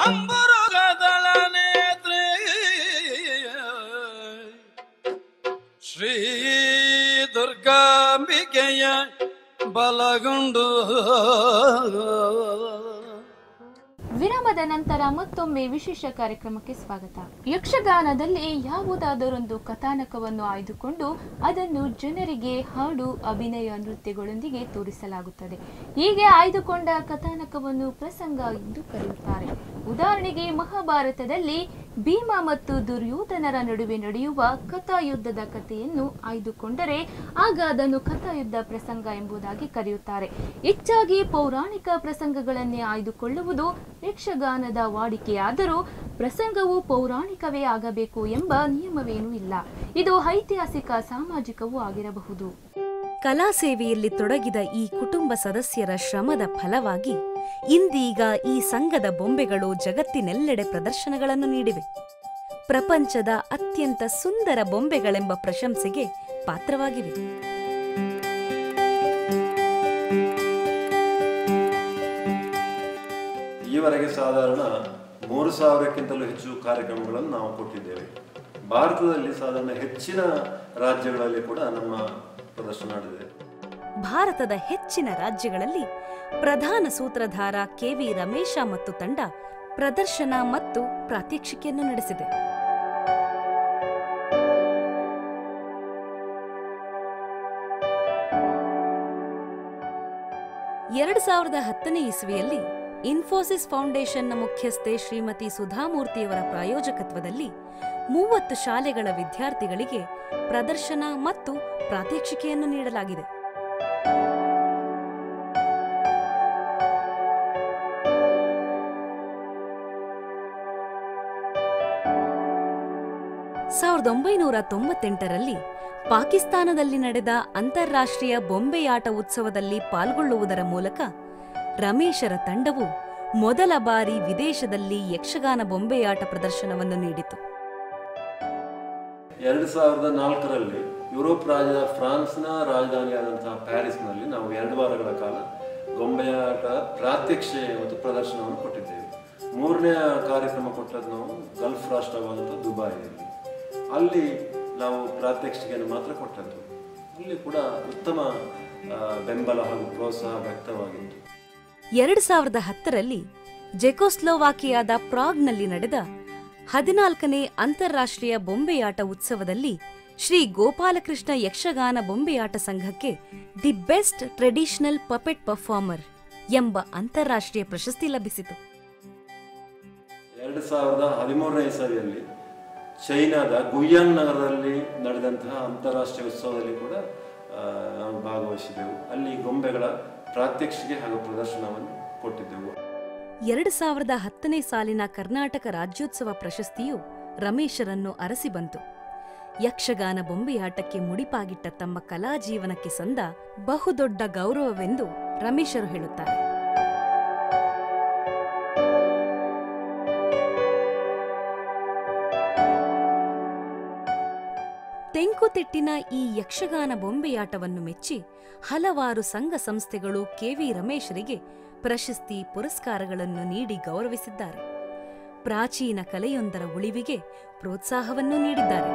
ಅಂಬುರುಗದಳ ನೇತ್ರಿ ಶ್ರೀ ದುರ್ಗಾಂಬಿಕೆಯ ಬಲಗೊಂಡು ವಿರಾಮದ ನಂತರ ಮತ್ತೊಮ್ಮೆ ವಿಶೇಷ ಕಾರ್ಯಕ್ರಮಕ್ಕೆ ಸ್ವಾಗತ ಯಕ್ಷಗಾನದಲ್ಲಿ ಯಾವುದಾದರೊಂದು ಕಥಾನಕವನ್ನು ಆಯ್ದುಕೊಂಡು ಅದನ್ನು ಜನರಿಗೆ ಹಾಡು ಅಭಿನಯ ನೃತ್ಯಗಳೊಂದಿಗೆ ತೋರಿಸಲಾಗುತ್ತದೆ ಹೀಗೆ ಆಯ್ದುಕೊಂಡ ಕಥಾನಕವನ್ನು ಪ್ರಸಂಗ ಎಂದು ಕರೆಯುತ್ತಾರೆ ಉದಾಹರಣೆಗೆ ಮಹಾಭಾರತದಲ್ಲಿ ಭೀಮ ಮತ್ತು ದುರ್ಯೋಧನರ ನಡುವೆ ನಡೆಯುವ ಕಥಾಯುದ್ಧದ ಕಥೆಯನ್ನು ಆಯ್ದುಕೊಂಡರೆ ಆಗ ಅದನ್ನು ಕಥಾಯುದ್ಧ ಪ್ರಸಂಗ ಎಂಬುದಾಗಿ ಕರೆಯುತ್ತಾರೆ ಹೆಚ್ಚಾಗಿ ಪೌರಾಣಿಕ ಪ್ರಸಂಗಗಳನ್ನೇ ಆಯ್ದುಕೊಳ್ಳುವುದು ಯಕ್ಷಗಾನದ ವಾಡಿಕೆಯಾದರೂ ಪ್ರಸಂಗವು ಪೌರಾಣಿಕವೇ ಆಗಬೇಕು ಎಂಬ ನಿಯಮವೇನೂ ಇಲ್ಲ ಇದು ಐತಿಹಾಸಿಕ ಸಾಮಾಜಿಕವೂ ಆಗಿರಬಹುದು ಕಲಾ ಸೇವೆಯಲ್ಲಿ ತೊಡಗಿದ ಈ ಕುಟುಂಬ ಸದಸ್ಯರ ಶ್ರಮದ ಫಲವಾಗಿ ಇಂದೀಗ ಈ ಸಂಘದ ಬೊಂಬೆಗಳು ಜಗತ್ತಿನೆಲ್ಲೆಡೆ ಪ್ರದರ್ಶನಗಳನ್ನು ನೀಡಿವೆ ಪ್ರಪಂಚದ ಅತ್ಯಂತ ಸುಂದರ ಬೊಂಬೆಗಳೆಂಬ ಪ್ರಶಂಸೆಗೆ ಪಾತ್ರವಾಗಿವೆ ಈವರೆಗೆ ಸಾಧಾರಣ ಮೂರು ಸಾವಿರಕ್ಕಿಂತಲೂ ಹೆಚ್ಚು ಕಾರ್ಯಕ್ರಮಗಳನ್ನು ನಾವು ಕೊಟ್ಟಿದ್ದೇವೆ ಭಾರತದಲ್ಲಿ ಸಾಧಾರಣ ಹೆಚ್ಚಿನ ರಾಜ್ಯಗಳಲ್ಲಿ ಕೂಡ ನಮ್ಮ ಪ್ರದರ್ಶನ ನಡೆದಿದೆ ಭಾರತದ ಹೆಚ್ಚಿನ ರಾಜ್ಯಗಳಲ್ಲಿ ಪ್ರಧಾನ ಸೂತ್ರಧಾರ ಕೆವಿ ರಮೇಶ ಮತ್ತು ತಂಡ ಪ್ರದರ್ಶನ ಮತ್ತು ಪ್ರಾತ್ಯಕ್ಷಿಕೆಯನ್ನು ನಡೆಸಿದೆ ಎರಡು ಸಾವಿರದ ಹತ್ತನೇ ಇಸ್ವಿಯಲ್ಲಿ ಇನ್ಫೋಸಿಸ್ ಫೌಂಡೇಶನ್ನ ಮುಖ್ಯಸ್ಥೆ ಶ್ರೀಮತಿ ಸುಧಾಮೂರ್ತಿಯವರ ಪ್ರಾಯೋಜಕತ್ವದಲ್ಲಿ ಮೂವತ್ತು ಶಾಲೆಗಳ ವಿದ್ಯಾರ್ಥಿಗಳಿಗೆ ಪ್ರದರ್ಶನ ಮತ್ತು ಪ್ರಾತ್ಯಕ್ಷಿಕೆಯನ್ನು ನೀಡಲಾಗಿದೆ ಸಾವಿರದ ಒಂಬೈನೂರ ತೊಂಬತ್ತೆಂಟರಲ್ಲಿ ಪಾಕಿಸ್ತಾನದಲ್ಲಿ ನಡೆದ ಅಂತಾರಾಷ್ಟ್ರೀಯ ಬೊಂಬೆಯಾಟ ಉತ್ಸವದಲ್ಲಿ ಪಾಲ್ಗೊಳ್ಳುವುದರ ಮೂಲಕ ರಮೇಶರ ತಂಡವು ಮೊದಲ ಬಾರಿ ವಿದೇಶದಲ್ಲಿ ಯಕ್ಷಗಾನ ಬೊಂಬೆಯಾಟ ಪ್ರದರ್ಶನವನ್ನು ನೀಡಿತು ಎರಡು ಸಾವಿರದ ನಾಲ್ಕರಲ್ಲಿ ಯುರೋಪ್ ರಾಜ್ಯದ ಫ್ರಾನ್ಸ್ನ ರಾಜಧಾನಿಯಾದಂತಹ ಪ್ಯಾರಿಸ್ನಲ್ಲಿ ನಾವು ಎರಡು ವಾರಗಳ ಕಾಲ ಗೊಂಬೆಯಾಟ ಪ್ರಾತ್ಯಕ್ಷೆ ಮತ್ತು ಪ್ರದರ್ಶನವನ್ನು ಕೊಟ್ಟಿದ್ದೇವೆ ಮೂರನೇ ಕಾರ್ಯಕ್ರಮ ಕೊಟ್ಟದ್ದು ನಾವು ಗಲ್ಫ್ ರಾಷ್ಟ್ರವಾದಂಥ ದುಬಾಯಿಯಲ್ಲಿ ಅಲ್ಲಿ ನಾವು ಪ್ರಾತ್ಯಕ್ಷಿಕೆಯನ್ನು ಮಾತ್ರ ಕೊಟ್ಟದ್ದು ಅಲ್ಲಿ ಕೂಡ ಉತ್ತಮ ಆ, ಬೆಂಬಲ ಹಾಗೂ ಪ್ರೋತ್ಸಾಹ ವ್ಯಕ್ತವಾಗಿತ್ತು ಎರಡು ಸಾವಿರದ ಹತ್ತರಲ್ಲಿ ಜೆಕೋಸ್ಲೋವಾಕಿಯಾದ ಪ್ರಾಗ್ನಲ್ಲಿ ನಡೆದ ಹದಿನಾಲ್ಕನೇ ಅಂತಾರಾಷ್ಟ್ರೀಯ ಬೊಂಬೆಯಾಟ ಉತ್ಸವದಲ್ಲಿ ಶ್ರೀ ಗೋಪಾಲಕೃಷ್ಣ ಯಕ್ಷಗಾನ ಬೊಂಬೆಯಾಟ ಸಂಘಕ್ಕೆ the best traditional puppet performer ಎಂಬ ಅಂತಾರಾಷ್ಟ್ರೀಯ ಪ್ರಶಸ್ತಿ ಲಭಿಸಿತು ಎರಡು ಸಾವಿರದ ಹದಿಮೂರನೇ ಇಸವಿಯಲ್ಲಿ ಚೈನಾದ ಗುಯ್ಯಾನ್ ನಗರದಲ್ಲಿ ನಡೆದಂತಹ ಅಂತಾರಾಷ್ಟ್ರೀಯ ಉತ್ಸವದಲ್ಲಿ ಕೂಡ ಆ, ನಾವು ಭಾಗವಹಿಸಿದೆವು ಅಲ್ಲಿ ಗೊಂಬೆಗಳ ಪ್ರಾತ್ಯಕ್ಷಿಕೆ ಹಾಗೂ ಪ್ರದರ್ಶನವನ್ನು ಕೊಟ್ಟಿದ್ದೆವು ಎರಡು ಸಾವಿರದ ಹತ್ತನೇ ಸಾಲಿನ ಕರ್ನಾಟಕ ರಾಜ್ಯೋತ್ಸವ ಪ್ರಶಸ್ತಿಯು ರಮೇಶರನ್ನು ಅರಸಿ ಬಂತು ಯಕ್ಷಗಾನ ಬೊಂಬೆಯಾಟಕ್ಕೆ ಮುಡಿಪಾಗಿಟ್ಟ ತಮ್ಮ ಕಲಾ ಜೀವನಕ್ಕೆ ಸಂದ ಬಹುದೊಡ್ಡ ಗೌರವವೆಂದು ರಮೇಶರು ಹೇಳುತ್ತಾರೆ ತೆಂಕುತಿಟ್ಟಿನ ಈ ಯಕ್ಷಗಾನ ಬೊಂಬೆಯಾಟವನ್ನು ಮೆಚ್ಚಿ ಹಲವಾರು ಸಂಘ ಸಂಸ್ಥೆಗಳು ಕೆವಿ ರಮೇಶರಿಗೆ ಪ್ರಶಸ್ತಿ ಪುರಸ್ಕಾರಗಳನ್ನು ನೀಡಿ ಗೌರವಿಸಿದ್ದಾರೆ ಪ್ರಾಚೀನ ಕಲೆಯೊಂದರ ಉಳಿವಿಗೆ ಪ್ರೋತ್ಸಾಹವನ್ನು ನೀಡಿದ್ದಾರೆ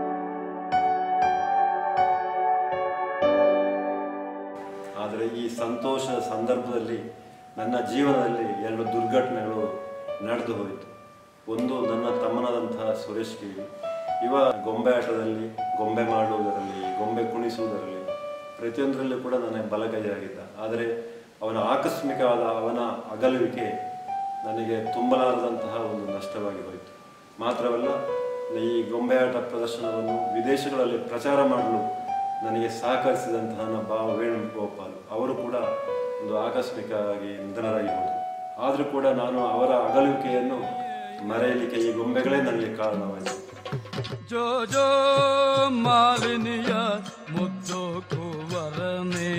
ಆದರೆ ಈ ಸಂತೋಷದ ಸಂದರ್ಭದಲ್ಲಿ ನನ್ನ ಜೀವನದಲ್ಲಿ ಎರಡು ದುರ್ಘಟನೆಗಳು ನಡೆದು ಹೋಯಿತು ಒಂದು ನನ್ನ ತಮ್ಮನಾದಂತಹ ಸುರೇಶ್ ಕಿವಿ ಇವ ಗೊಂಬೆ ಆಟದಲ್ಲಿ ಗೊಂಬೆ ಮಾಡುವುದರಲ್ಲಿ ಗೊಂಬೆ ಕುಣಿಸುವುದರಲ್ಲಿ ಪ್ರತಿಯೊಂದರಲ್ಲೂ ಕೂಡ ನನಗೆ ಬಲಗೈಯಾಗಿದ್ದ ಆದರೆ ಅವನ ಆಕಸ್ಮಿಕವಾದ ಅವನ ಅಗಲುವಿಕೆ ನನಗೆ ತುಂಬಲಾರದಂತಹ ಒಂದು ನಷ್ಟವಾಗಿ ಹೋಯಿತು ಮಾತ್ರವಲ್ಲ ಈ ಗೊಂಬೆ ಆಟ ಪ್ರದರ್ಶನವನ್ನು ವಿದೇಶಗಳಲ್ಲಿ ಪ್ರಚಾರ ಮಾಡಲು ನನಗೆ ಸಹಕರಿಸಿದಂತಹ ನನ್ನ ಭಾವ ವೇಣುಗೋಪಾಲ್ ಅವರು ಕೂಡ ಒಂದು ಆಕಸ್ಮಿಕವಾಗಿ ನಿಧನರಾಗಿ ಹೋದರು ಆದರೂ ಕೂಡ ನಾನು ಅವರ ಅಗಲುವಿಕೆಯನ್ನು ಮರೆಯಲಿಕ್ಕೆ ಈ ಗೊಂಬೆಗಳೇ ನನಗೆ ಕಾರಣವಾಯಿತು ಜೋ ಜೋ ಮಾಲಿನಿಯ ಮುದ್ದು ಕುವರನೆ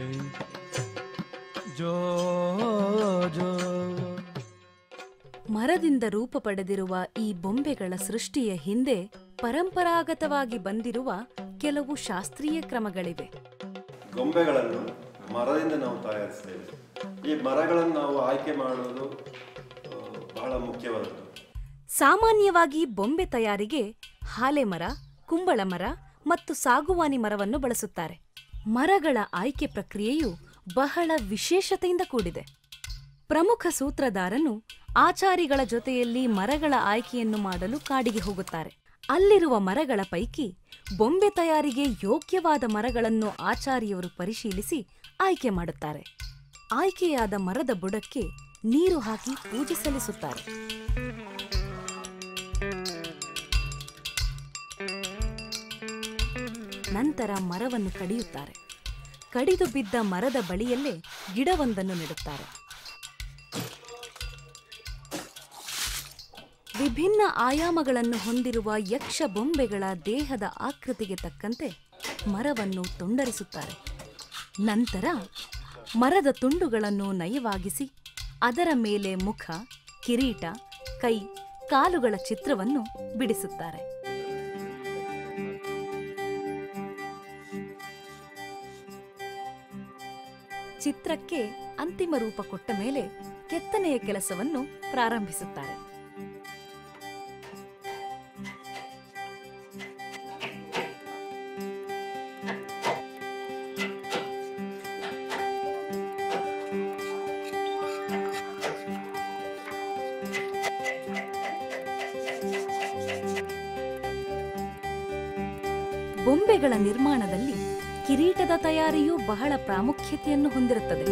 ಜೋ ಜೋ ಮರದಿಂದ ರೂಪ ಪಡೆದಿರುವ ಈ ಬೊಂಬೆಗಳ ಸೃಷ್ಟಿಯ ಹಿಂದೆ ಪರಂಪರಾಗತವಾಗಿ ಬಂದಿರುವ ಕೆಲವು ಶಾಸ್ತ್ರೀಯ ಕ್ರಮಗಳಿವೆ ಗೊಂಬೆಗಳನ್ನು ಮರದಿಂದ ನಾವು ತಯಾರಿಸ್ತೇವೆ ಈ ಮರಗಳನ್ನು ನಾವು ಆಯ್ಕೆ ಮಾಡುವುದು ಆ, ಬಹಳ ಮುಖ್ಯವಾದದ್ದು ಸಾಮಾನ್ಯವಾಗಿ ಬೊಂಬೆ ತಯಾರಿಗೆ ಹಾಲೆ ಮರ ಕುಂಬಳ ಮರ ಮತ್ತು ಸಾಗುವಾನಿ ಮರವನ್ನು ಬಳಸುತ್ತಾರೆ ಮರಗಳ ಆಯ್ಕೆ ಪ್ರಕ್ರಿಯೆಯು ಬಹಳ ವಿಶೇಷತೆಯಿಂದ ಕೂಡಿದೆ ಪ್ರಮುಖ ಸೂತ್ರಧಾರನು ಆಚಾರಿಗಳ ಜೊತೆಯಲ್ಲಿ ಮರಗಳ ಆಯ್ಕೆಯನ್ನು ಮಾಡಲು ಕಾಡಿಗೆ ಹೋಗುತ್ತಾರೆ ಅಲ್ಲಿರುವ ಮರಗಳ ಪೈಕಿ ಬೊಂಬೆ ತಯಾರಿಗೆ ಯೋಗ್ಯವಾದ ಮರಗಳನ್ನು ಆಚಾರಿಯವರು ಪರಿಶೀಲಿಸಿ ಆಯ್ಕೆ ಮಾಡುತ್ತಾರೆ ಆಯ್ಕೆಯಾದ ಮರದ ಬುಡಕ್ಕೆ ನೀರು ಹಾಕಿ ಪೂಜೆ ಸಲ್ಲಿಸುತ್ತಾರೆ ನಂತರ ಮರವನ್ನು ಕಡಿಯುತ್ತಾರೆ ಕಡಿದು ಬಿದ್ದ ಮರದ ಬಳಿಯಲ್ಲೇ ಗಿಡವೊಂದನ್ನು ನೆಡುತ್ತಾರೆ ವಿಭಿನ್ನ ಆಯಾಮಗಳನ್ನು ಹೊಂದಿರುವ ಯಕ್ಷ ಬೊಂಬೆಗಳ ದೇಹದ ಆಕೃತಿಗೆ ತಕ್ಕಂತೆ ಮರವನ್ನು ತುಂಡರಿಸುತ್ತಾರೆ ನಂತರ ಮರದ ತುಂಡುಗಳನ್ನು ನಯವಾಗಿಸಿ ಅದರ ಮೇಲೆ ಮುಖ ಕಿರೀಟ ಕೈ ಕಾಲುಗಳ ಚಿತ್ರವನ್ನು ಬಿಡಿಸುತ್ತಾರೆ ಚಿತ್ರಕ್ಕೆ ಅಂತಿಮ ರೂಪ ಕೊಟ್ಟ ಮೇಲೆ ಕೆತ್ತನೆಯ ಕೆಲಸವನ್ನು ಪ್ರಾರಂಭಿಸುತ್ತಾರೆ ಬೊಂಬೆಗಳ ನಿರ್ಮಾಣದಲ್ಲಿ ಕಿರೀಟದ ತಯಾರಿಯು ಬಹಳ ಪ್ರಾಮುಖ್ಯತೆಯನ್ನು ಹೊಂದಿರುತ್ತದೆ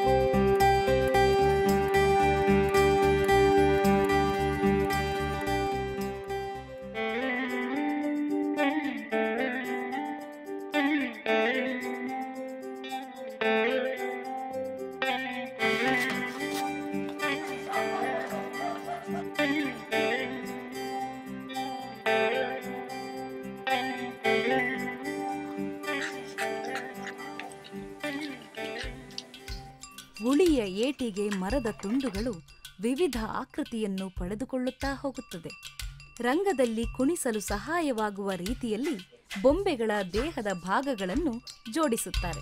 ಉಳಿಯ ಏಟಿಗೆ ಮರದ ತುಂಡುಗಳು ವಿವಿಧ ಆಕೃತಿಯನ್ನು ಪಡೆದುಕೊಳ್ಳುತ್ತಾ ಹೋಗುತ್ತದೆ ರಂಗದಲ್ಲಿ ಕುಣಿಸಲು ಸಹಾಯವಾಗುವ ರೀತಿಯಲ್ಲಿ ಬೊಂಬೆಗಳ ದೇಹದ ಭಾಗಗಳನ್ನು ಜೋಡಿಸುತ್ತಾರೆ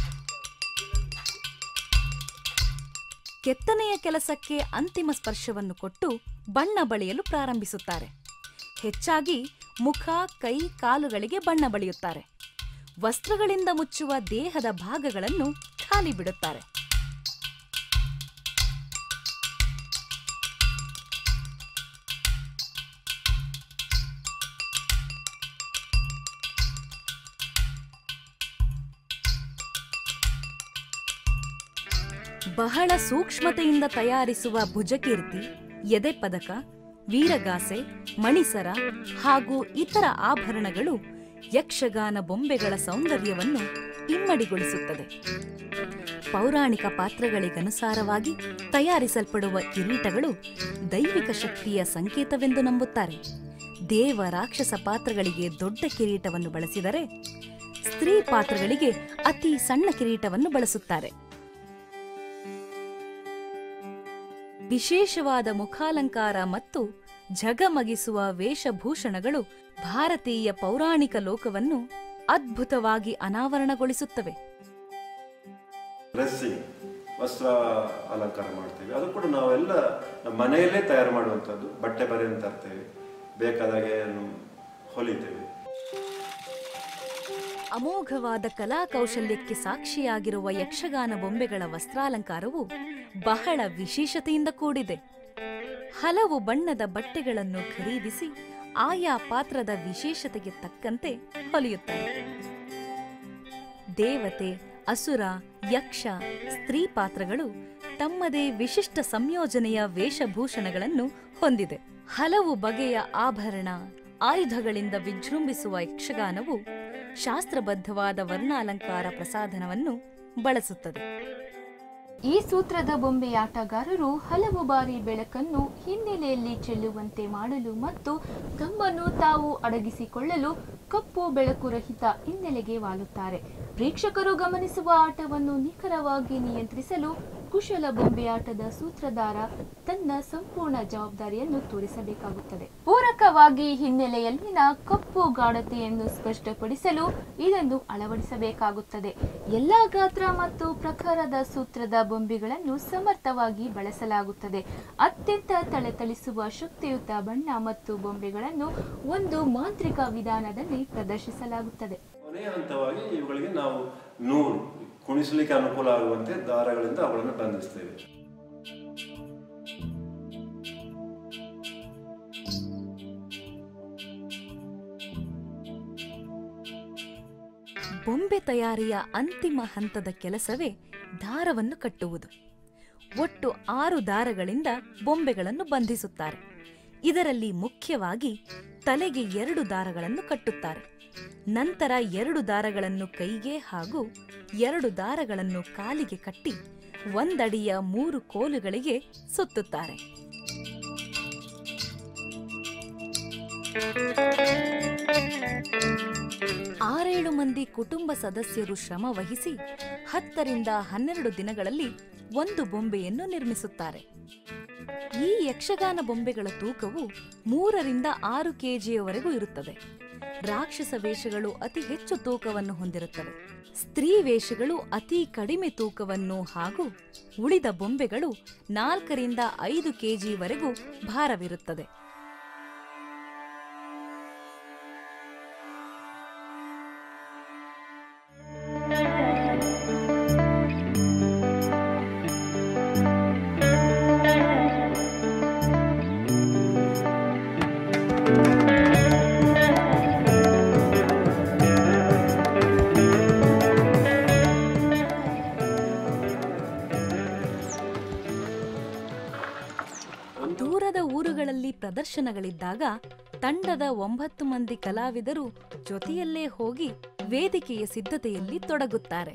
ಕೆತ್ತನೆಯ ಕೆಲಸಕ್ಕೆ ಅಂತಿಮ ಸ್ಪರ್ಶವನ್ನು ಕೊಟ್ಟು ಬಣ್ಣ ಬಳಿಯಲು ಪ್ರಾರಂಭಿಸುತ್ತಾರೆ ಹೆಚ್ಚಾಗಿ ಮುಖ ಕೈ ಕಾಲುಗಳಿಗೆ ಬಣ್ಣ ಬಳಿಯುತ್ತಾರೆ ವಸ್ತ್ರಗಳಿಂದ ಮುಚ್ಚುವ ದೇಹದ ಭಾಗಗಳನ್ನು ಖಾಲಿ ಬಿಡುತ್ತಾರೆ ಬಹಳ ಸೂಕ್ಷ್ಮತೆಯಿಂದ ತಯಾರಿಸುವ ಭುಜಕೀರ್ತಿ ಎದೆ ಪದಕ ವೀರಗಾಸೆ ಮಣಿಸರ ಹಾಗೂ ಇತರ ಆಭರಣಗಳು ಯಕ್ಷಗಾನ ಬೊಂಬೆಗಳ ಸೌಂದರ್ಯವನ್ನು ಇಮ್ಮಡಿಗೊಳಿಸುತ್ತದೆ ಪೌರಾಣಿಕ ಪಾತ್ರಗಳಿಗನುಸಾರವಾಗಿ ತಯಾರಿಸಲ್ಪಡುವ ಕಿರೀಟಗಳು ದೈವಿಕ ಶಕ್ತಿಯ ಸಂಕೇತವೆಂದು ನಂಬುತ್ತಾರೆ ದೇವ ರಾಕ್ಷಸ ಪಾತ್ರಗಳಿಗೆ ದೊಡ್ಡ ಕಿರೀಟವನ್ನು ಬಳಸಿದರೆ ಸ್ತ್ರೀ ಪಾತ್ರಗಳಿಗೆ ಅತಿ ಸಣ್ಣ ಕಿರೀಟವನ್ನು ಬಳಸುತ್ತಾರೆ ವಿಶೇಷವಾದ ಮುಖಾಲಂಕಾರ ಮತ್ತು ಝಗಮಗಿಸುವ ವೇಷಭೂಷಣಗಳು ಭಾರತೀಯ ಪೌರಾಣಿಕ ಲೋಕವನ್ನು ಅದ್ಭುತವಾಗಿ ಅನಾವರಣಗೊಳಿಸುತ್ತವೆ ಡ್ರೆಸ್ಸಿಂಗ್ ವಸ್ತ್ರ ಅಲಂಕಾರ ಮಾಡ್ತೇವೆ ಅದು ಕೂಡ ನಾವೆಲ್ಲ ನಮ್ಮ ಮನೆಯಲ್ಲೇ ತಯಾರು ಮಾಡುವಂಥದ್ದು ಬಟ್ಟೆ ಬರೆಯನ್ನು ತರ್ತೇವೆ ಬೇಕಾದಾಗೆ ಅದನ್ನು ಹೊಲಿತೇವೆ ಅಮೋಘವಾದ ಕಲಾ ಕೌಶಲ್ಯಕ್ಕೆ ಸಾಕ್ಷಿಯಾಗಿರುವ ಯಕ್ಷಗಾನ ಬೊಂಬೆಗಳ ವಸ್ತ್ರಾಲಂಕಾರವು ಬಹಳ ವಿಶೇಷತೆಯಿಂದ ಕೂಡಿದೆ ಹಲವು ಬಣ್ಣದ ಬಟ್ಟೆಗಳನ್ನು ಖರೀದಿಸಿ ಆಯಾ ಪಾತ್ರದ ವಿಶೇಷತೆಗೆ ತಕ್ಕಂತೆ ಹೊಲಿಯುತ್ತಾರೆ ದೇವತೆ ಅಸುರ ಯಕ್ಷ ಸ್ತ್ರೀ ಪಾತ್ರಗಳು ತಮ್ಮದೇ ವಿಶಿಷ್ಟ ಸಂಯೋಜನೆಯ ವೇಷಭೂಷಣಗಳನ್ನು ಹೊಂದಿದೆ ಹಲವು ಬಗೆಯ ಆಭರಣ ಆಯುಧಗಳಿಂದ ವಿಜೃಂಭಿಸುವ ಯಕ್ಷಗಾನವು ಶಾಸ್ತ್ರಬದ್ಧವಾದ ವರ್ಣಾಲಂಕಾರ ಪ್ರಸಾಧನವನ್ನು ಬಳಸುತ್ತದೆ ಈ ಸೂತ್ರದ ಬೊಂಬೆಯಾಟಗಾರರು ಹಲವು ಬಾರಿ ಬೆಳಕನ್ನು ಹಿನ್ನೆಲೆಯಲ್ಲಿ ಚೆಲ್ಲುವಂತೆ ಮಾಡಲು ಮತ್ತು ತಮ್ಮನ್ನು ತಾವು ಅಡಗಿಸಿಕೊಳ್ಳಲು ಕಪ್ಪು ಬೆಳಕು ರಹಿತ ಹಿನ್ನೆಲೆಗೆ ವಾಲುತ್ತಾರೆ ಪ್ರೇಕ್ಷಕರು ಗಮನಿಸುವ ಆಟವನ್ನು ನಿಖರವಾಗಿ ನಿಯಂತ್ರಿಸಲು ಕುಶಲ ಬೊಂಬೆಯಾಟದ ಸೂತ್ರಧಾರ ತನ್ನ ಸಂಪೂರ್ಣ ಜವಾಬ್ದಾರಿಯನ್ನು ತೋರಿಸಬೇಕಾಗುತ್ತದೆ ಪೂರಕವಾಗಿ ಹಿನ್ನೆಲೆಯಲ್ಲಿನ ಕಪ್ಪು ಗಾಢತೆಯನ್ನು ಸ್ಪಷ್ಟಪಡಿಸಲು ಇದನ್ನು ಅಳವಡಿಸಬೇಕಾಗುತ್ತದೆ ಎಲ್ಲಾ ಗಾತ್ರ ಮತ್ತು ಪ್ರಕಾರದ ಸೂತ್ರದ ಬೊಂಬೆಗಳನ್ನು ಸಮರ್ಥವಾಗಿ ಬಳಸಲಾಗುತ್ತದೆ ಅತ್ಯಂತ ಥಳಥಳಿಸುವ ಶಕ್ತಿಯುತ ಬಣ್ಣ ಮತ್ತು ಬೊಂಬೆಗಳನ್ನು ಒಂದು ಮಾಂತ್ರಿಕ ವಿಧಾನದಲ್ಲಿ ಪ್ರದರ್ಶಿಸಲಾಗುತ್ತದೆ ಕೊನೆಯ ಹಂತವಾಗಿ ಇವುಗಳಿಗೆ ನಾವು ನೂಲು ಕುಣಿಸಲಿಕ್ಕೆ ಅನುಕೂಲ ಆಗುವಂತೆ ದಾರಗಳಿಂದ ಅವುಗಳನ್ನು ಬಂಧಿಸ್ತೇವೆ ಬೊಂಬೆ ತಯಾರಿಯ ಅಂತಿಮ ಹಂತದ ಕೆಲಸವೇ ದಾರವನ್ನು ಕಟ್ಟುವುದು ಒಟ್ಟು ಆರು ದಾರಗಳಿಂದ ಬೊಂಬೆಗಳನ್ನು ಬಂಧಿಸುತ್ತಾರೆ ಇದರಲ್ಲಿ ಮುಖ್ಯವಾಗಿ ತಲೆಗೆ ಎರಡು ದಾರಗಳನ್ನು ಕಟ್ಟುತ್ತಾರೆ ನಂತರ ಎರಡು ದಾರಗಳನ್ನು ಕೈಗೆ ಹಾಗೂ ಎರಡು ದಾರಗಳನ್ನು ಕಾಲಿಗೆ ಕಟ್ಟಿ ಒಂದಡಿಯ ಮೂರು ಕೋಲುಗಳಿಗೆ ಸುತ್ತುತ್ತಾರೆ ಆರೇಳು ಮಂದಿ ಕುಟುಂಬ ಸದಸ್ಯರು ಶ್ರಮ ವಹಿಸಿ ಹತ್ತರಿಂದ ಹನ್ನೆರಡು ದಿನಗಳಲ್ಲಿ ಒಂದು ಬೊಂಬೆಯನ್ನು ನಿರ್ಮಿಸುತ್ತಾರೆ ಈ ಯಕ್ಷಗಾನ ಬೊಂಬೆಗಳ ತೂಕವು ಮೂರರಿಂದ ಆರು ಕೆಜಿಯವರೆಗೂ ಇರುತ್ತದೆ ರಾಕ್ಷಸ ವೇಷಗಳು ಅತಿ ಹೆಚ್ಚು ತೂಕವನ್ನು ಹೊಂದಿರುತ್ತವೆ ಸ್ತ್ರೀ ವೇಷಗಳು ಅತಿ ಕಡಿಮೆ ತೂಕವನ್ನು ಹಾಗೂ ಉಳಿದ ಬೊಂಬೆಗಳು ನಾಲ್ಕರಿಂದ ಐದು ಕೆಜಿವರೆಗೂ ಭಾರವಿರುತ್ತದೆ ದೂರದ ಊರುಗಳಲ್ಲಿ ಪ್ರದರ್ಶನಗಳಿದ್ದಾಗ ತಂಡದ ಒಂಬತ್ತು ಮಂದಿ ಕಲಾವಿದರು ಜೊತೆಯಲ್ಲೇ ಹೋಗಿ ವೇದಿಕೆಯ ಸಿದ್ಧತೆಯಲ್ಲಿ ತೊಡಗುತ್ತಾರೆ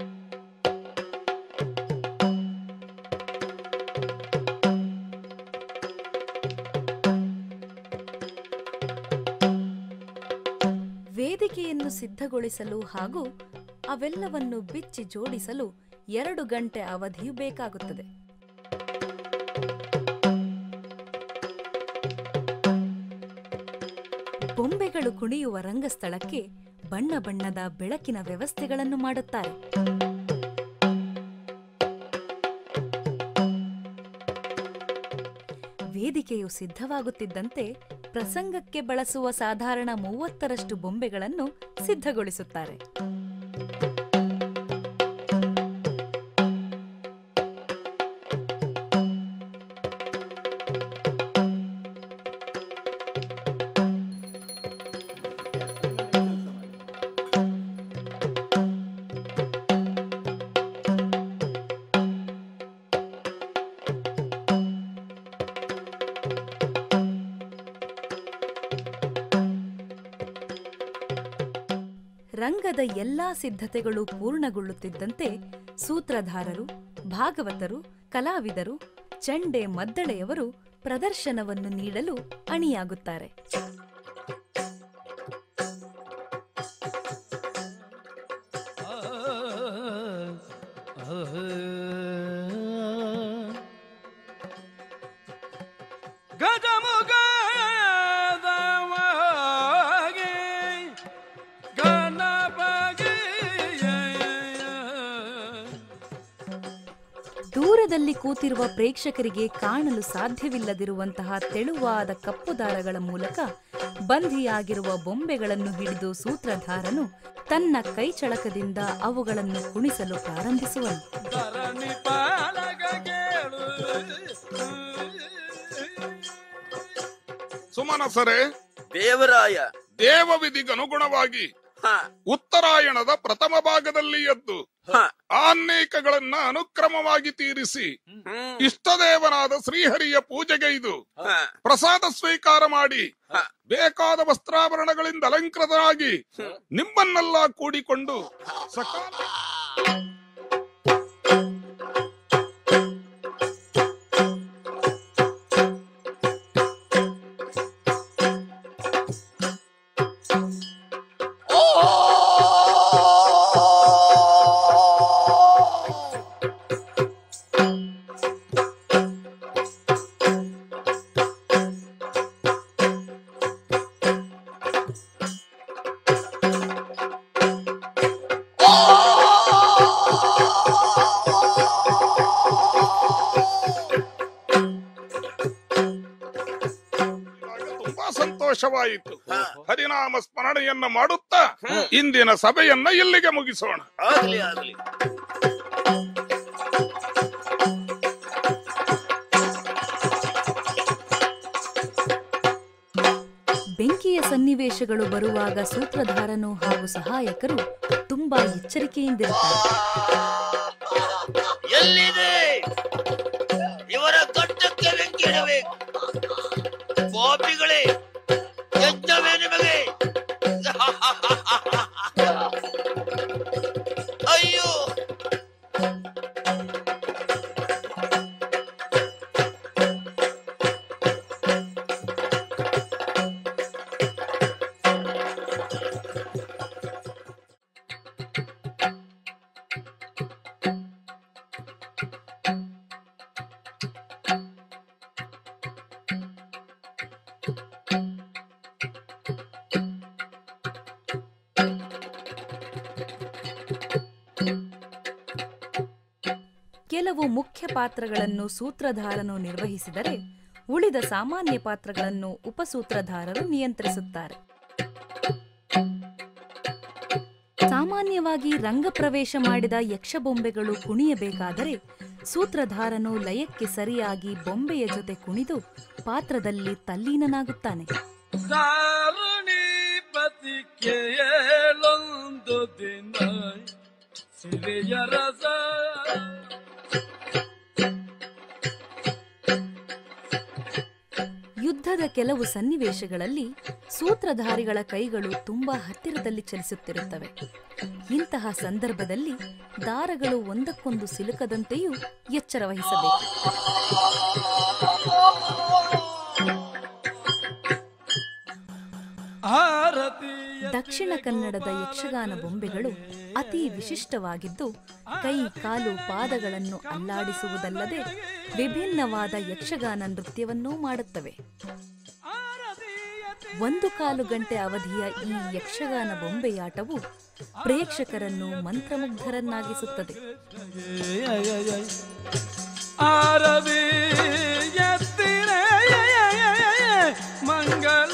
ವೇದಿಕೆಯನ್ನು ಸಿದ್ಧಗೊಳಿಸಲು ಹಾಗೂ ಅವೆಲ್ಲವನ್ನು ಬಿಚ್ಚಿ ಜೋಡಿಸಲು ಎರಡು ಗಂಟೆ ಅವಧಿಯು ಬೇಕಾಗುತ್ತದೆ ಬೊಂಬೆಗಳು ಕುಣಿಯುವ ರಂಗಸ್ಥಳಕ್ಕೆ ಬಣ್ಣ ಬಣ್ಣದ ಬೆಳಕಿನ ವ್ಯವಸ್ಥೆಗಳನ್ನು ಮಾಡುತ್ತಾರೆ ವೇದಿಕೆಯು ಸಿದ್ಧವಾಗುತ್ತಿದ್ದಂತೆ ಪ್ರಸಂಗಕ್ಕೆ ಬಳಸುವ ಸಾಧಾರಣ ಮೂವತ್ತರಷ್ಟು ಬೊಂಬೆಗಳನ್ನು ಸಿದ್ಧಗೊಳಿಸುತ್ತಾರೆ ರಂಗದ ಎಲ್ಲಾ ಸಿದ್ಧತೆಗಳು ಪೂರ್ಣಗೊಳ್ಳುತ್ತಿದ್ದಂತೆ ಸೂತ್ರಧಾರರು ಭಾಗವತರು ಕಲಾವಿದರು ಚಂಡೆ ಮದ್ದಳೆಯವರು ಪ್ರದರ್ಶನವನ್ನು ನೀಡಲು ಅಣಿಯಾಗುತ್ತಾರೆ ಗಜಮುಗದವಾಗಿ ಗಣಪಗೆ ದೂರದಲ್ಲಿ ಕೂತಿರುವ ಪ್ರೇಕ್ಷಕರಿಗೆ ಕಾಣಲು ಸಾಧ್ಯವಿಲ್ಲದಿರುವಂತಹ ತೆಳುವಾದ ಕಪ್ಪು ದಾರಗಳ ಮೂಲಕ ಬಂಧಿಯಾಗಿರುವ ಬೊಂಬೆಗಳನ್ನು ಹಿಡಿದು ಸೂತ್ರಧಾರನು ತನ್ನ ಕೈಚಳಕದಿಂದ ಅವುಗಳನ್ನು ಕುಣಿಸಲು ಪ್ರಾರಂಭಿಸುವನು ಧರಣಿ ಪಾಲಕ ಕೇಳು ಸುಮನಸರೆ ದೇವರಾಯ ದೇವ ವಿಧಿಗನುಗುಣವಾಗಿ ಹ ಉತ್ತರಾಯಣದ ಪ್ರಥಮ ಭಾಗದಲ್ಲಿ ಎದ್ದು ಹ ಆನ್ನೇಕಗಳನ್ನ ಅನುಕ್ರಮವಾಗಿ ತೀರಿಸಿ ಹ್ಮ್ ಇಷ್ಟದೇವನಾದ ಶ್ರೀಹರಿಯ ಪೂಜೆಗೈದು ಹ ಪ್ರಸಾದ ಸ್ವೀಕಾರ ಮಾಡಿ ಹ. ಬೇಕಾದ ವಸ್ತ್ರಾಭರಣಗಳಿಂದ ಅಲಂಕೃತರಾಗಿ ನಿಮ್ಮನ್ನೆಲ್ಲ ಕೂಡಿಕೊಂಡು ಸಕಾಲ ಓ ವಶವಾಯಿತು ಹರಿನಾಮ ಸ್ಮರಣೆಯನ್ನ ಮಾಡುತ್ತಾ ಇಂದಿನ ಸಭೆಯನ್ನ ಇಲ್ಲಿಗೆ ಮುಗಿಸೋಣ ಆಗ್ಲಿ ಆಗ್ಲಿ ಬೆಂಕಿಯ ಸನ್ನಿವೇಶಗಳು ಬರುವಾಗ ಸೂತ್ರಧಾರನು ಹಾಗೂ ಸಹಾಯಕರು ತುಂಬಾ ಎಚ್ಚರಿಕೆಯಿಂದಿರುತ್ತಾರೆ ಎಲ್ಲಿದೆ ಇವರ ಗಡ್ಡಕ್ಕೆ ಬೆಂಕಿ ಇಡಬೇಕು ಪಾಪಿಗಳೇ ಯಜ್ಞವೇ ನಿಮಗೆ ಅಯ್ಯೋ ಕೆಲವು ಮುಖ್ಯ ಪಾತ್ರಗಳನ್ನು ಸೂತ್ರಧಾರನು ನಿರ್ವಹಿಸಿದರೆ ಉಳಿದ ಸಾಮಾನ್ಯ ಪಾತ್ರಗಳನ್ನು ಉಪಸೂತ್ರಧಾರರು ನಿಯಂತ್ರಿಸುತ್ತಾರೆ ಸಾಮಾನ್ಯವಾಗಿ ರಂಗಪ್ರವೇಶ ಮಾಡಿದ ಯಕ್ಷಬೊಂಬೆಗಳು ಕುಣಿಯಬೇಕಾದರೆ ಸೂತ್ರಧಾರನು ಲಯಕ್ಕೆ ಸರಿಯಾಗಿ ಬೊಂಬೆಯ ಜೊತೆ ಕುಣಿದು ಪಾತ್ರದಲ್ಲಿ ತಲ್ಲೀನನಾಗುತ್ತಾನೆ ದಾರುಣಿ ಪತಿಗೆ ಏಳೊಂದು ದಿನ ಸಿರಿಯ ರಸ ಯುದ್ಧದ ಕೆಲವು ಸನ್ನಿವೇಶಗಳಲ್ಲಿ ಸೂತ್ರಧಾರಿಗಳ ಕೈಗಳು ತುಂಬಾ ಹತ್ತಿರದಲ್ಲಿ ಚಲಿಸುತ್ತಿರುತ್ತವೆ ಇಂತಹ ಸಂದರ್ಭದಲ್ಲಿ ದಾರಗಳು ಒಂದಕ್ಕೊಂದು ಸಿಲುಕದಂತೆಯೂ ಎಚ್ಚರ ವಹಿಸಬೇಕು ಆರತಿಯ ದಕ್ಷಿಣ ಕನ್ನಡದ ಯಕ್ಷಗಾನ ಬೊಂಬೆಗಳು ಅತಿ ವಿಶಿಷ್ಟವಾಗಿದ್ದು ಕೈ ಕಾಲು ಪಾದಗಳನ್ನು ಅಲ್ಲಾಡಿಸುವುದಲ್ಲದೆ ವಿಭಿನ್ನವಾದ ಯಕ್ಷಗಾನ ನೃತ್ಯವನ್ನೂ ಮಾಡುತ್ತವೆ ಒಂದು ಕಾಲು ಗಂಟೆ ಅವಧಿಯ ಈ ಯಕ್ಷಗಾನ ಬೊಂಬೆಯಾಟವು ಪ್ರೇಕ್ಷಕರನ್ನು ಮಂತ್ರಮುಗ್ಧರನ್ನಾಗಿಸುತ್ತದೆ ಆರವಿ ಎತ್ತಿನ ಮಂಗಲ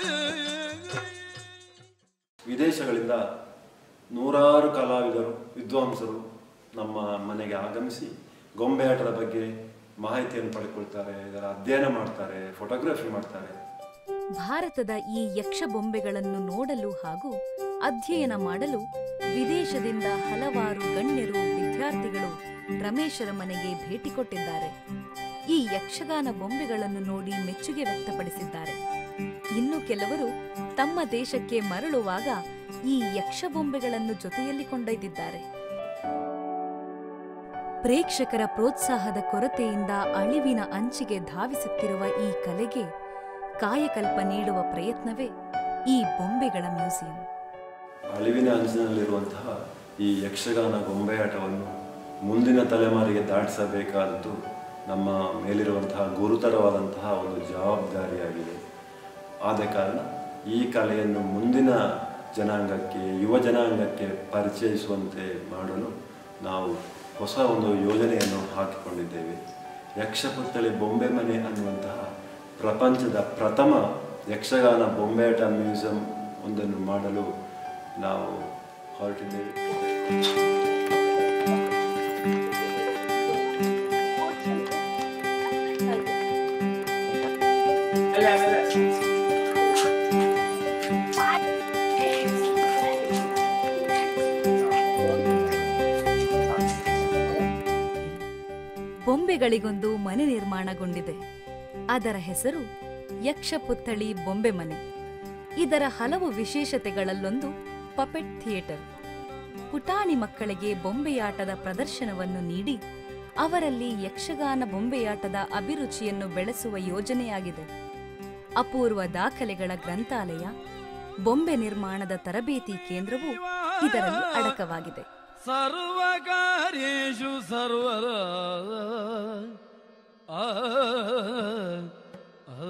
ವಿದೇಶಗಳಿಂದ ನೂರಾರು ಕಲಾವಿದರು ವಿದ್ವಾಂಸರು ನಮ್ಮ ಮನೆಗೆ ಆಗಮಿಸಿ ಗೊಂಬೆಯಾಟದ ಬಗ್ಗೆ ಮಾಹಿತಿಯನ್ನು ಪಡೆದುಕೊಳ್ತಾರೆ ಇದರ ಅಧ್ಯಯನ ಮಾಡ್ತಾರೆ ಫೋಟೋಗ್ರಫಿ ಮಾಡ್ತಾರೆ ಭಾರತದ ಈ ಯಕ್ಷ ಬೊಂಬೆಗಳನ್ನು ನೋಡಲು ಹಾಗೂ ಅಧ್ಯಯನ ಮಾಡಲು ವಿದೇಶದಿಂದ ಹಲವಾರು ಗಣ್ಯರು ವಿದ್ಯಾರ್ಥಿಗಳು ರಮೇಶರ ಮನೆಗೆ ಭೇಟಿ ಕೊಟ್ಟಿದ್ದಾರೆ ಈ ಯಕ್ಷಗಾನ ಬೊಂಬೆಗಳನ್ನು ನೋಡಿ ಮೆಚ್ಚುಗೆ ವ್ಯಕ್ತಪಡಿಸಿದ್ದಾರೆ ಇನ್ನು ಕೆಲವರು ತಮ್ಮ ದೇಶಕ್ಕೆ ಮರಳುವಾಗ ಈ ಯಕ್ಷ ಬೊಂಬೆಗಳನ್ನು ಜೊತೆಯಲ್ಲಿ ಕೊಂಡೊಯ್ದಿದ್ದಾರೆ ಪ್ರೇಕ್ಷಕರ ಪ್ರೋತ್ಸಾಹದ ಕೊರತೆಯಿಂದ ಅಳಿವಿನ ಅಂಚಿಗೆ ಧಾವಿಸುತ್ತಿರುವ ಈ ಕಲೆಗೆ ಕಾಯಕಲ್ಪ ನೀಡುವ ಪ್ರಯತ್ನವೇ ಈ ಬೊಂಬೆಗಳ ಮ್ಯೂಸಿಯಂ ಅಳಿವಿನ ಅಂಚಿನಲ್ಲಿರುವಂತಹ ಈ ಯಕ್ಷಗಾನ ಗೊಂಬೆಯಾಟವನ್ನು ಮುಂದಿನ ತಲೆಮಾರಿಗೆ ದಾಟಿಸಬೇಕಾದದ್ದು ನಮ್ಮ ಮೇಲಿರುವಂತಹ ಗುರುತರವಾದಂತಹ ಒಂದು ಜವಾಬ್ದಾರಿಯಾಗಿದೆ ಆದ ಕಾರಣ ಈ ಕಲೆಯನ್ನು ಮುಂದಿನ ಜನಾಂಗಕ್ಕೆ ಯುವ ಜನಾಂಗಕ್ಕೆ ಪರಿಚಯಿಸುವಂತೆ ಮಾಡಲು ನಾವು ಹೊಸ ಒಂದು ಯೋಜನೆಯನ್ನು ಹಾಕಿಕೊಂಡಿದ್ದೇವೆ ಯಕ್ಷಪುತ್ತಳಿ ಬೊಂಬೆ ಮನೆ ಅನ್ನುವಂತಹ ಪ್ರಪಂಚದ ಪ್ರಥಮ ಯಕ್ಷಗಾನ ಬೊಂಬೆಯಾಟ ಮ್ಯೂಸಿಯಂ ಒಂದನ್ನು ಮಾಡಲು ನಾವು ಹೊರಟಿದ್ದೇವೆ ಬೊಂಬೆಗಳಿಗೊಂದು ಮನೆ ನಿರ್ಮಾಣಗೊಂಡಿದೆ ಅದರ ಹೆಸರು ಯಕ್ಷಪುತ್ತಳಿ ಬೊಂಬೆ ಮನೆ ಇದರ ಹಲವು ವಿಶೇಷತೆಗಳಲ್ಲೊಂದು ಪಪೆಟ್ ಥಿಯೇಟರ್ ಪುಟಾಣಿ ಮಕ್ಕಳಿಗೆ ಬೊಂಬೆಯಾಟದ ಪ್ರದರ್ಶನವನ್ನು ನೀಡಿ ಅವರಲ್ಲಿ ಯಕ್ಷಗಾನ ಬೊಂಬೆಯಾಟದ ಅಭಿರುಚಿಯನ್ನು ಬೆಳೆಸುವ ಯೋಜನೆಯಾಗಿದೆ ಅಪೂರ್ವ ದಾಖಲೆಗಳ ಗ್ರಂಥಾಲಯ ಬೊಂಬೆ ನಿರ್ಮಾಣದ ತರಬೇತಿ ಕೇಂದ್ರವು ಇದರಲ್ಲಿ ಅಡಕವಾಗಿದೆ ಸರ್ವಕಾರ್ಯೇಷು ಸರ್ವರ ಆ, ಆ,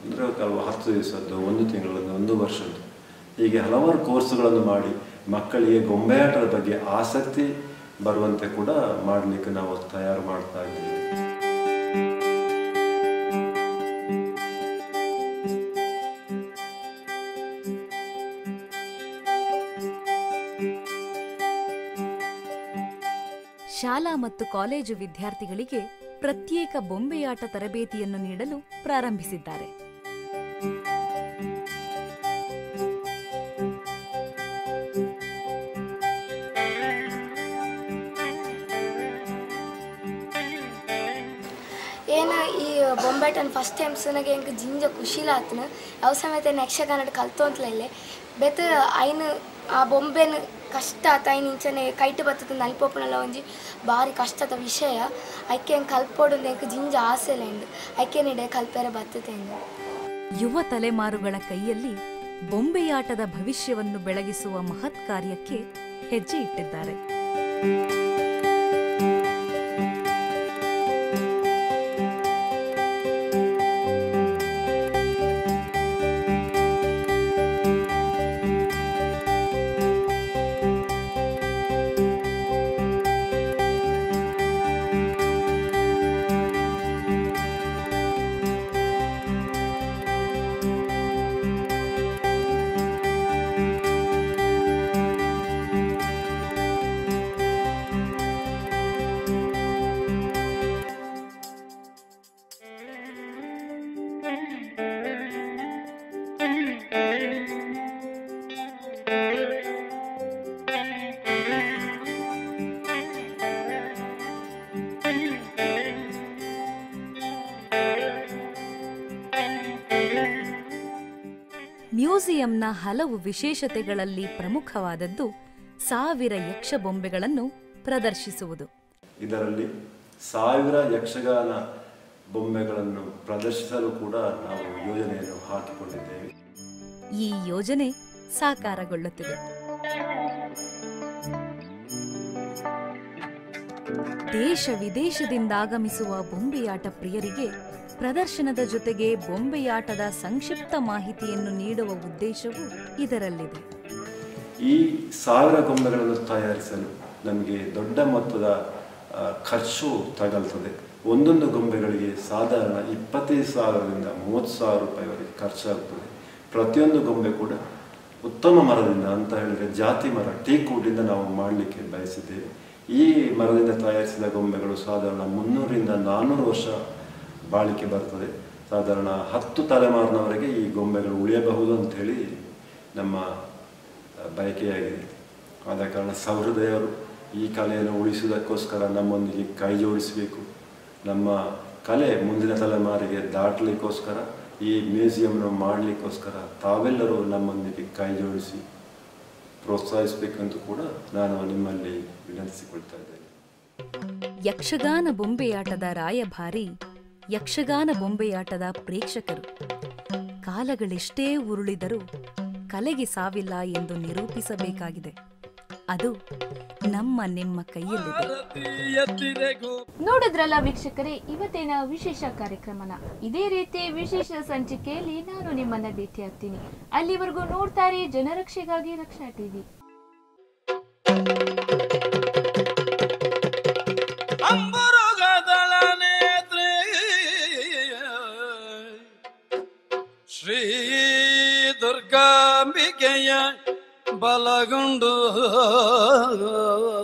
ಅಂದರೆ ಕೆಲವು ಹತ್ತು ದಿವಸದ್ದು ಒಂದು ತಿಂಗಳದ್ದು ಒಂದು ವರ್ಷದ್ದು ಹೀಗೆ ಹಲವಾರು ಕೋರ್ಸ್ಗಳನ್ನು ಮಾಡಿ ಮಕ್ಕಳಿಗೆ ಗೊಂಬೆಯಾಟದ ಬಗ್ಗೆ ಆಸಕ್ತಿ ಬರುವಂತೆ ಕೂಡ ಮಾಡಲಿಕ್ಕೆ ನಾವು ತಯಾರು ಮಾಡ್ತಾ ಇದ್ದೀವಿ ಶಾಲಾ ಮತ್ತು ಕಾಲೇಜು ವಿದ್ಯಾರ್ಥಿಗಳಿಗೆ ಪ್ರತ್ಯೇಕ ಬೊಂಬೆಯಾಟ ತರಬೇತಿಯನ್ನು ನೀಡಲು ಪ್ರಾರಂಭಿಸಿದ್ದಾರೆ ಏನು ಈ ಬೊಂಬೆಟನ್ ಫಸ್ಟ್ ಟೈಮ್ ನನಗೆ ಹೆಂಗೆ ಜಿಂಜ ಖುಷಿಲಾತನ ಯಾವ ಸಮೇತ ಯಕ್ಷಗಾನ ಕಲ್ತೋಂತ್ಲೇ ಬೆತ್ತ ಐನ್ ಆ ಬೊಂಬೆನ ಕಷ್ಟ ಆತ ಐನ್ ಇಂಚನೆ ಕೈಟ್ ಬರ್ತದ ನಲ್ಪೊಪ್ಪನಲ್ಲ ಒಂಜಿ ಭಾರಿ ಕಷ್ಟದ ವಿಷಯ ಐಕೆ ಹೆಂಗೆ ಕಲ್ಪೋಡು ಹೆಂಗೆ ಜಿಂಜ ಆಸೆಲೆ ಉಂಡು ಐಕೆ ನಿಡೆ ಕಲ್ಪೆರೆ ಬರ್ತದೆ ಯುವ ತಲೆಮಾರುಗಳ ಕೈಯಲ್ಲಿ ಬೊಂಬೆಯಾಟದ ಭವಿಷ್ಯವನ್ನು ಬೆಳಗಿಸುವ ಮಹತ್ ಕಾರ್ಯಕ್ಕೆ ಹೆಜ್ಜೆ ಇಟ್ಟಿದ್ದಾರೆ ಮ್ಯೂಸಿಯಂನ ಹಲವು ವಿಶೇಷತೆಗಳಲ್ಲಿ ಪ್ರಮುಖವಾದದ್ದು ಸಾವಿರ ಯಕ್ಷ ಬೊಂಬೆಗಳನ್ನು ಪ್ರದರ್ಶಿಸುವುದು ಇದರಲ್ಲಿ ಸಾವಿರ ಯಕ್ಷಗಾನ ಬೊಂಬೆಗಳನ್ನು ಪ್ರದರ್ಶಿಸಲು ಕೂಡ ನಾವು ಯೋಜನೆಯನ್ನು ಹಾಕಿಕೊಂಡಿದ್ದೇವೆ ಈ ಯೋಜನೆ ಸಾಕಾರಗೊಳ್ಳುತ್ತಿದೆ ದೇಶ ವಿದೇಶದಿಂದ ಆಗಮಿಸುವ ಬೊಂಬೆಯಾಟ ಪ್ರಿಯರಿಗೆ ಪ್ರದರ್ಶನದ ಜೊತೆಗೆ ಬೊಂಬೆಯಾಟದ ಸಂಕ್ಷಿಪ್ತ ಮಾಹಿತಿಯನ್ನು ನೀಡುವ ಉದ್ದೇಶವೂ ಇದರಲ್ಲಿದೆ ಈ ಸಾವಿರ ಗೊಂಬೆಗಳನ್ನು ತಯಾರಿಸಲು ನಮಗೆ ದೊಡ್ಡ ಮೊತ್ತದ ಆ, ಖರ್ಚು ತಗಲ್ತದೆ ಒಂದೊಂದು ಗೊಂಬೆಗಳಿಗೆ ಸಾಧಾರಣ ಇಪ್ಪತ್ತೈದು ಸಾವಿರದಿಂದ ಮೂವತ್ತು ಸಾವಿರ ರೂಪಾಯಿವರೆಗೆ ಖರ್ಚಾಗ್ತದೆ ಪ್ರತಿಯೊಂದು ಗೊಂಬೆ ಕೂಡ ಉತ್ತಮ ಮರದಿಂದ ಅಂತ ಹೇಳಿದರೆ ಜಾತಿ ಮರ ಟೀಕೂಟಿಂದ ನಾವು ಮಾಡಲಿಕ್ಕೆ ಬಯಸಿದ್ದೇವೆ ಈ ಮರದಿಂದ ತಯಾರಿಸಿದ ಗೊಂಬೆಗಳು ಸಾಧಾರಣ ಮುನ್ನೂರಿಂದ ನಾನ್ನೂರು ವರ್ಷ ಬಾಳಿಕೆ ಬರ್ತದೆ ಸಾಧಾರಣ ಹತ್ತು ತಲೆಮಾರಿನವರೆಗೆ ಈ ಗೊಂಬೆಗಳು ಉಳಿಯಬಹುದು ಅಂಥೇಳಿ ನಮ್ಮ ಬಯಕೆಯಾಗಿದೆ ಆದ ಕಾರಣ ಸಹೃದಯರು ಈ ಕಲೆಯನ್ನು ಉಳಿಸುವುದಕ್ಕೋಸ್ಕರ ನಮ್ಮೊಂದಿಗೆ ಕೈ ಜೋಡಿಸಬೇಕು ನಮ್ಮ ಕಲೆ ಮುಂದಿನ ತಲೆಮಾರಿಗೆ ದಾಟಲಿಕ್ಕೋಸ್ಕರ ಈ ಮ್ಯೂಸಿಯಂನ ಮಾಡಲಿಕ್ಕೋಸ್ಕರ ತಾವೆಲ್ಲರೂ ನಮ್ಮೊಂದಿಗೆ ಕೈ ಜೋಡಿಸಿ ಪ್ರೋತ್ಸಾಹಿಸಬೇಕಂತೂ ಕೂಡ ನಾನು ನಿಮ್ಮಲ್ಲಿ ವಿನಂತಿಸಿಕೊಳ್ತಾ ಇದ್ದೇನೆ ಯಕ್ಷಗಾನ ಬೊಂಬೆಯಾಟದ ರಾಯಭಾರಿ ಯಕ್ಷಗಾನ ಬೊಂಬೆಯಾಟದ ಪ್ರೇಕ್ಷಕರು ಕಾಲಗಳೆಷ್ಟೇ ಉರುಳಿದರೂ ಕಲೆಗೆ ಸಾವಿಲ್ಲ ಎಂದು ನಿರೂಪಿಸಬೇಕಾಗಿದೆ ಅದು ನಮ್ಮ ನಿಮ್ಮ ಕೈಯಲ್ಲಿದೆ ಭಾರತಿ ಎತ್ತಿದೆಗೋ ನೋಡಿದ್ರಲ್ಲ ವೀಕ್ಷಕರೇ ಇವತ್ತಿನ ವಿಶೇಷ ಕಾರ್ಯಕ್ರಮನ ಇದೇ ರೀತಿ ವಿಶೇಷ ಸಂಚಿಕೆಯಲ್ಲಿ ನಾನು ನಿಮ್ಮನ್ನ ಭೇಟಿಯಾಗ್ತೀನಿ ಅಲ್ಲಿವರೆಗೂ ನೋಡ್ತಾರೆ ಜನರಕ್ಷೆಗಾಗಿ ರಕ್ಷಾ ಟಿವಿ ಅಂಬುರುಗದಳ ನೇತ್ರಿ ಶ್ರೀ ದುರ್ಗಾಂಬಿಕೆಯ ಬಲಗೊಂಡು